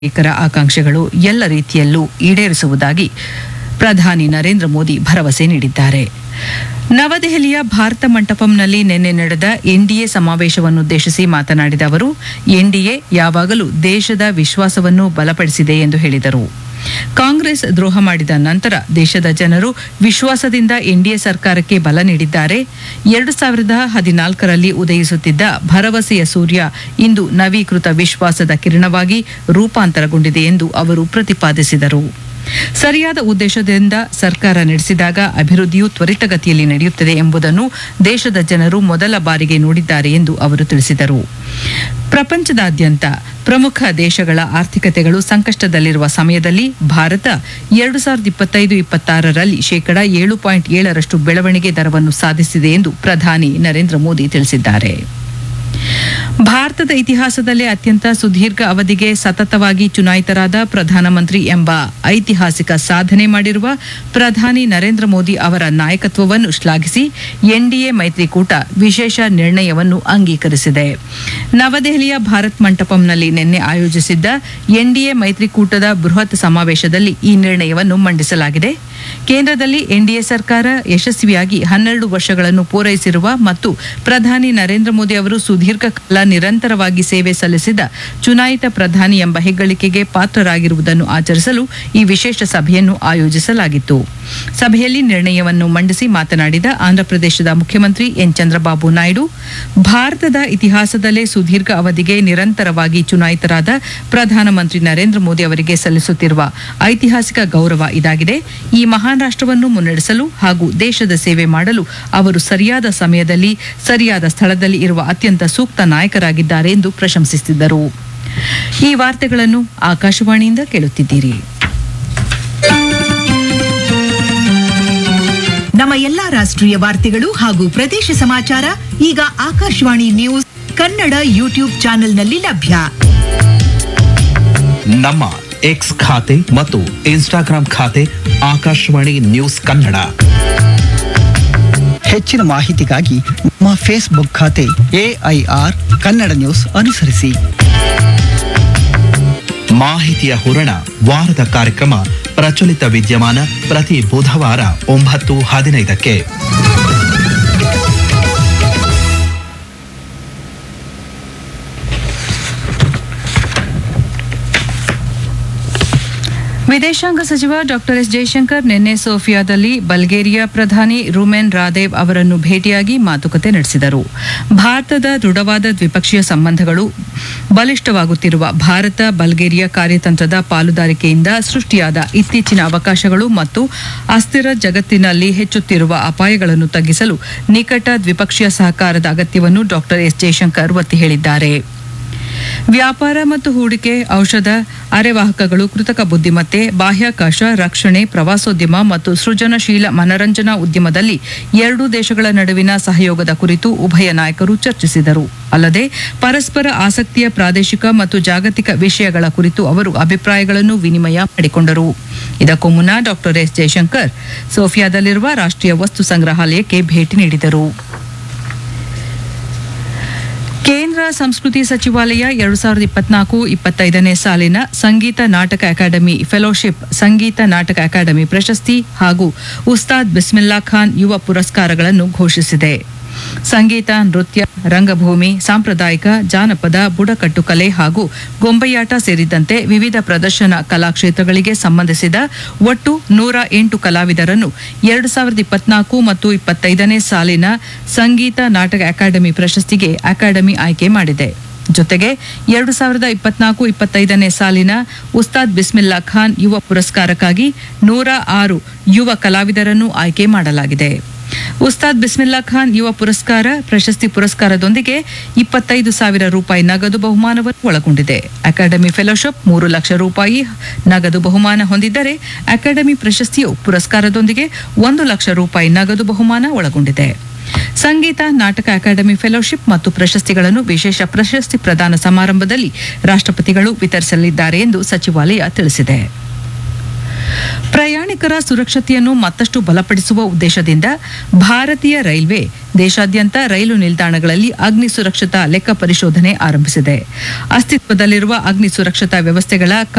ನಾಗರಿಕರ ಆಕಾಂಕ್ಷೆಗಳು ಎಲ್ಲ ರೀತಿಯಲ್ಲೂ ಈಡೇರಿಸುವುದಾಗಿ ಪ್ರಧಾನಿ ನರೇಂದ್ರ ಮೋದಿ ಭರವಸೆ ನೀಡಿದ್ದಾರೆ ನವದೆಹಲಿಯ ಭಾರತ ಮಂಟಪಂನಲ್ಲಿ ನಿನ್ನೆ ನಡೆದ ಎನ್ಡಿಎ ಸಮಾವೇಶವನ್ನುದ್ದೇಶಿಸಿ ಮಾತನಾಡಿದ ಅವರು ಎನ್ಡಿಎ ಯಾವಾಗಲೂ ದೇಶದ ವಿಶ್ವಾಸವನ್ನು ಬಲಪಡಿಸಿದೆ ಎಂದು ಹೇಳಿದರು ಕಾಂಗ್ರೆಸ್ ದ್ರೋಹ ಮಾಡಿದ ನಂತರ ದೇಶದ ಜನರು ವಿಶ್ವಾಸದಿಂದ ಎನ್ಡಿಎ ಸರ್ಕಾರಕ್ಕೆ ಬಲ ನೀಡಿದ್ದಾರೆ ಎರಡು ಸಾವಿರದ ಹದಿನಾಲ್ಕರಲ್ಲಿ ಉದಯಿಸುತ್ತಿದ್ದ ಭರವಸೆಯ ಸೂರ್ಯ ಇಂದು ನವೀಕೃತ ವಿಶ್ವಾಸದ ಕಿರಣವಾಗಿ ರೂಪಾಂತರಗೊಂಡಿದೆ ಎಂದು ಅವರು ಪ್ರತಿಪಾದಿಸಿದರು ಸರಿಯಾದ ಉದ್ದೇಶದಿಂದ ಸರ್ಕಾರ ನಡೆಸಿದಾಗ ಅಭಿವೃದ್ಧಿಯು ತ್ವರಿತಗತಿಯಲ್ಲಿ ನಡೆಯುತ್ತದೆ ಎಂಬುದನ್ನು ದೇಶದ ಜನರು ಮೊದಲ ಬಾರಿಗೆ ನೋಡಿದ್ದಾರೆ ಎಂದು ಅವರು ತಿಳಿಸಿದರು ಪ್ರಪಂಚದಾದ್ಯಂತ ಪ್ರಮುಖ ದೇಶಗಳ ಆರ್ಥಿಕತೆಗಳು ಸಂಕಷ್ಟದಲ್ಲಿರುವ ಸಮಯದಲ್ಲಿ ಭಾರತ ಎರಡು ಸಾವಿರದ ಇಪ್ಪತ್ತೈದು ಇಪ್ಪತ್ತಾರರಲ್ಲಿ ಶೇಕಡ ಏಳು ಪಾಯಿಂಟ್ ಏಳರಷ್ಟು ಬೆಳವಣಿಗೆ ದರವನ್ನು ಸಾಧಿಸಿದೆ ಎಂದು ಪ್ರಧಾನಿ ನರೇಂದ್ರ ಮೋದಿ ತಿಳಿಸಿದ್ದಾರೆ ಭಾರತದ ಇತಿಹಾಸದಲ್ಲೇ ಅತ್ಯಂತ ಸುದೀರ್ಘ ಅವಧಿಗೆ ಸತತವಾಗಿ ಚುನಾಯಿತರಾದ ಪ್ರಧಾನಮಂತ್ರಿ ಎಂಬ ಐತಿಹಾಸಿಕ ಸಾಧನೆ ಮಾಡಿರುವ ಪ್ರಧಾನಿ ನರೇಂದ್ರ ಮೋದಿ ಅವರ ನಾಯಕತ್ವವನ್ನು ಶ್ಲಾಘಿಸಿ ಎನ್ಡಿಎ ಮೈತ್ರಿಕೂಟ ವಿಶೇಷ ನಿರ್ಣಯವನ್ನು ಅಂಗೀಕರಿಸಿದೆ ನವದೆಹಲಿಯ ಭಾರತ್ ಮಂಟಪಂನಲ್ಲಿ ನಿನ್ನೆ ಆಯೋಜಿಸಿದ್ದ ಎನ್ಡಿಎ ಮೈತ್ರಿಕೂಟದ ಬೃಹತ್ ಸಮಾವೇಶದಲ್ಲಿ ಈ ನಿರ್ಣಯವನ್ನು ಮಂಡಿಸಲಾಗಿದೆ ಕೇಂದ್ರದಲ್ಲಿ ಎನ್ಡಿಎ ಸರ್ಕಾರ ಯಶಸ್ವಿಯಾಗಿ ಹನ್ನೆರಡು ವರ್ಷಗಳನ್ನು ಪೂರೈಸಿರುವ ಮತ್ತು ಪ್ರಧಾನಿ ನರೇಂದ್ರ ಮೋದಿ ಅವರು ಸುದೀರ್ಘ ಕಾಲ ನಿರಂತರವಾಗಿ ಸೇವೆ ಸಲ್ಲಿಸಿದ ಚುನಾಯಿತ ಪ್ರಧಾನಿ ಎಂಬ ಹೆಗ್ಗಳಿಕೆಗೆ ಪಾತ್ರರಾಗಿರುವುದನ್ನು ಆಚರಿಸಲು ಈ ವಿಶೇಷ ಸಭೆಯನ್ನು ಆಯೋಜಿಸಲಾಗಿತ್ತು ಸಭೆಯಲ್ಲಿ ನಿರ್ಣಯವನ್ನು ಮಂಡಿಸಿ ಮಾತನಾಡಿದ ಆಂಧ್ರಪ್ರದೇಶದ ಮುಖ್ಯಮಂತ್ರಿ ಎನ್ ಚಂದ್ರಬಾಬು ನಾಯ್ಡು ಭಾರತದ ಇತಿಹಾಸದಲ್ಲೇ ಸುದೀರ್ಘ ಅವಧಿಗೆ ನಿರಂತರವಾಗಿ ಚುನಾಯಿತರಾದ ಪ್ರಧಾನಮಂತ್ರಿ ನರೇಂದ್ರ ಮೋದಿ ಅವರಿಗೆ ಸಲ್ಲಿಸುತ್ತಿರುವ ಐತಿಹಾಸಿಕ ಗೌರವ ಇದಾಗಿದೆ ಈ ಮಹಾನ್ ರಾಷ್ಟ್ರವನ್ನು ಮುನ್ನಡೆಸಲು ಹಾಗೂ ದೇಶದ ಸೇವೆ ಮಾಡಲು ಅವರು ಸರಿಯಾದ ಸಮಯದಲ್ಲಿ ಸರಿಯಾದ ಸ್ಥಳದಲ್ಲಿ ಇರುವ ಅತ್ಯಂತ ಸೂಕ್ತ ನಾಯಕರಾಗಿದ್ದಾರೆ ಎಂದು ಪ್ರಶಂಸಿಸಿದರು ಈ ವಾರ್ತೆಗಳನ್ನು ಆಕಾಶವಾಣಿಯಿಂದ ಕೇಳುತ್ತಿದ್ದೀರಿ ನಮ್ಮ ಎಲ್ಲಾ ರಾಷ್ಟ್ರೀಯ ವಾರ್ತೆಗಳು ಹಾಗೂ ಪ್ರದೇಶ ಸಮಾಚಾರ ಈಗ ಆಕಾಶವಾಣಿ ನ್ಯೂಸ್ ಕನ್ನಡ ಯೂಟ್ಯೂಬ್ ಚಾನೆಲ್ನಲ್ಲಿ ಲಭ್ಯ ನಮ್ಮ ಎಕ್ಸ್ ಖಾತೆ ಮತ್ತು ಇನ್ಸ್ಟಾಗ್ರಾಂ ಖಾತೆ ಆಕಾಶವಾಣಿ ನ್ಯೂಸ್ ಕನ್ನಡ ಹೆಚ್ಚಿನ ಮಾಹಿತಿಗಾಗಿ ನಮ್ಮ ಫೇಸ್ಬುಕ್ ಖಾತೆ ಎಐಆರ್ ಕನ್ನಡ ನ್ಯೂಸ್ ಅನುಸರಿಸಿ ಮಾಹಿತಿಯ ಹೂರಣ ವಾರದ ಕಾರ್ಯಕ್ರಮ ಪ್ರಚಲಿತ ವಿದ್ಯಮಾನ ಪ್ರತಿ ಬುಧವಾರ ಒಂಬತ್ತು ಹದಿನೈದಕ್ಕೆ ವಿದೇಶಾಂಗ ಸಚಿವ ಡಾಕ್ಟರ್ ಎಸ್ ಜಯಶಂಕರ್ ನಿನ್ನೆ ಸೋಫಿಯಾದಲ್ಲಿ ಬಲ್ಗೇರಿಯಾ ಪ್ರಧಾನಿ ರುಮೆನ್ ರಾದೇವ್ ಅವರನ್ನು ಭೇಟಿಯಾಗಿ ಮಾತುಕತೆ ನಡೆಸಿದರು ಭಾರತದ ದೃಢವಾದ ದ್ವಿಪಕ್ಷೀಯ ಸಂಬಂಧಗಳು ಬಲಿಷ್ಠವಾಗುತ್ತಿರುವ ಭಾರತ ಬಲ್ಗೇರಿಯಾ ಕಾರ್ಯತಂತ್ರದ ಪಾಲುದಾರಿಕೆಯಿಂದ ಸೃಷ್ಟಿಯಾದ ಇತ್ತೀಚಿನ ಅವಕಾಶಗಳು ಮತ್ತು ಅಸ್ಥಿರ ಜಗತ್ತಿನಲ್ಲಿ ಹೆಚ್ಚುತ್ತಿರುವ ಅಪಾಯಗಳನ್ನು ತಗ್ಗಿಸಲು ನಿಕಟ ದ್ವಿಪಕ್ಷೀಯ ಸಹಕಾರದ ಅಗತ್ಯವನ್ನು ಡಾಕ್ಟರ್ ಎಸ್ ಜಯಶಂಕರ್ ಒತ್ತಿ ಹೇಳಿದ್ದಾರೆ ವ್ಯಾಪಾರ ಮತ್ತು ಹೂಡಿಕೆ ಔಷಧ ಅರೆವಾಹಕಗಳು ಕೃತಕ ಬುದ್ಧಿಮತ್ತೆ ಬಾಹ್ಯಾಕಾಶ ರಕ್ಷಣೆ ಪ್ರವಾಸೋದ್ಯಮ ಮತ್ತು ಸೃಜನಶೀಲ ಮನರಂಜನಾ ಉದ್ಯಮದಲ್ಲಿ ಎರಡೂ ದೇಶಗಳ ನಡುವಿನ ಸಹಯೋಗದ ಕುರಿತು ಉಭಯ ನಾಯಕರು ಚರ್ಚಿಸಿದರು ಅಲ್ಲದೆ ಪರಸ್ಪರ ಆಸಕ್ತಿಯ ಪ್ರಾದೇಶಿಕ ಮತ್ತು ಜಾಗತಿಕ ವಿಷಯಗಳ ಕುರಿತು ಅವರು ಅಭಿಪ್ರಾಯಗಳನ್ನು ವಿನಿಮಯ ಮಾಡಿಕೊಂಡರು ಇದಕ್ಕೂ ಮುನ್ನ ಡಾಕ್ಟರ್ ಎಸ್ ಜಯಶಂಕರ್ ಸೋಫಿಯಾದಲ್ಲಿರುವ ರಾಷ್ಟ್ರೀಯ ವಸ್ತು ಸಂಗ್ರಹಾಲಯಕ್ಕೆ ಭೇಟಿ ನೀಡಿದರು ಕೇಂದ್ರ ಸಂಸ್ಕೃತಿ ಸಚಿವಾಲಯ ಎರಡು ಸಾವಿರದ ಇಪ್ಪತ್ನಾಲ್ಕು ಇಪ್ಪತ್ತೈದನೇ ಸಾಲಿನ ಸಂಗೀತ ನಾಟಕ ಅಕಾಡೆಮಿ ಫೆಲೋಶಿಪ್ ಸಂಗೀತ ನಾಟಕ ಅಕಾಡೆಮಿ ಪ್ರಶಸ್ತಿ ಹಾಗೂ ಉಸ್ತಾದ್ ಬಿಸ್ಮಿಲ್ಲಾ ಖಾನ್ ಯುವ ಪುರಸ್ಕಾರಗಳನ್ನು ಘೋಷಿಸಿದೆ ಸಂಗೀತ ನೃತ್ಯ ರಂಗಭೂಮಿ ಸಾಂಪ್ರದಾಯಿಕ ಜಾನಪದ ಬುಡಕಟ್ಟು ಕಲೆ ಹಾಗೂ ಗೊಂಬೆಯಾಟ ಸೇರಿದಂತೆ ವಿವಿಧ ಪ್ರದರ್ಶನ ಕಲಾ ಕ್ಷೇತ್ರಗಳಿಗೆ ಸಂಬಂಧಿಸಿದ ಒಟ್ಟು ನೂರ ಎಂಟು ಕಲಾವಿದರನ್ನು ಎರಡು ಸಾವಿರದ ಇಪ್ಪತ್ನಾಲ್ಕು ಮತ್ತು ಇಪ್ಪತ್ತೈದನೇ ಸಾಲಿನ ಸಂಗೀತ ನಾಟಕ ಅಕಾಡೆಮಿ ಪ್ರಶಸ್ತಿಗೆ ಅಕಾಡೆಮಿ ಆಯ್ಕೆ ಮಾಡಿದೆ ಜೊತೆಗೆ ಎರಡು ಸಾವಿರದ ಇಪ್ಪತ್ನಾಲ್ಕು ಇಪ್ಪತ್ತೈದನೇ ಸಾಲಿನ ಉಸ್ತಾದ್ ಬಿಸ್ಮಿಲ್ಲಾ ಖಾನ್ ಯುವ ಪುರಸ್ಕಾರಕ್ಕಾಗಿ ನೂರ ಆರು ಯುವ ಕಲಾವಿದರನ್ನು ಆಯ್ಕೆ ಮಾಡಲಾಗಿದೆ ಉಸ್ತಾದ್ ಬಿಸ್ಮಿಲ್ಲಾ ಖಾನ್ ಯುವ ಪುರಸ್ಕಾರ ಪ್ರಶಸ್ತಿ ಪುರಸ್ಕಾರದೊಂದಿಗೆ ಇಪ್ಪತ್ತೈದು ಸಾವಿರ ರೂಪಾಯಿ ನಗದು ಬಹುಮಾನವನ್ನು ಒಳಗೊಂಡಿದೆ ಅಕಾಡೆಮಿ ಫೆಲೋಶಿಪ್ ಮೂರು ಲಕ್ಷ ರೂಪಾಯಿ ನಗದು ಬಹುಮಾನ ಹೊಂದಿದ್ದರೆ ಅಕಾಡೆಮಿ ಪ್ರಶಸ್ತಿಯು ಪುರಸ್ಕಾರದೊಂದಿಗೆ ಒಂದು ಲಕ್ಷ ರೂಪಾಯಿ ನಗದು ಬಹುಮಾನ ಒಳಗೊಂಡಿದೆ ಸಂಗೀತ ನಾಟಕ ಅಕಾಡೆಮಿ ಫೆಲೋಶಿಪ್ ಮತ್ತು ಪ್ರಶಸ್ತಿಗಳನ್ನು ವಿಶೇಷ ಪ್ರಶಸ್ತಿ ಪ್ರದಾನ ಸಮಾರಂಭದಲ್ಲಿ ರಾಷ್ಟ್ರಪತಿಗಳು ವಿತರಿಸಲಿದ್ದಾರೆ ಎಂದು ಸಚಿವಾಲಯ ತಿಳಿಸಿದೆ ಪ್ರಯಾಣಿಕರ ಸುರಕ್ಷತೆಯನ್ನು ಮತ್ತಷ್ಟು ಬಲಪಡಿಸುವ ಉದ್ದೇಶದಿಂದ ಭಾರತೀಯ ರೈಲ್ವೆ ದೇಶಾದ್ಯಂತ ರೈಲು ನಿಲ್ದಾಣಗಳಲ್ಲಿ ಅಗ್ನಿ ಸುರಕ್ಷತಾ ಲೆಕ್ಕ ಪರಿಶೋಧನೆ ಆರಂಭಿಸಿದೆ ಅಸ್ತಿತ್ವದಲ್ಲಿರುವ ಅಗ್ನಿ ಸುರಕ್ಷತಾ ವ್ಯವಸ್ಥೆಗಳ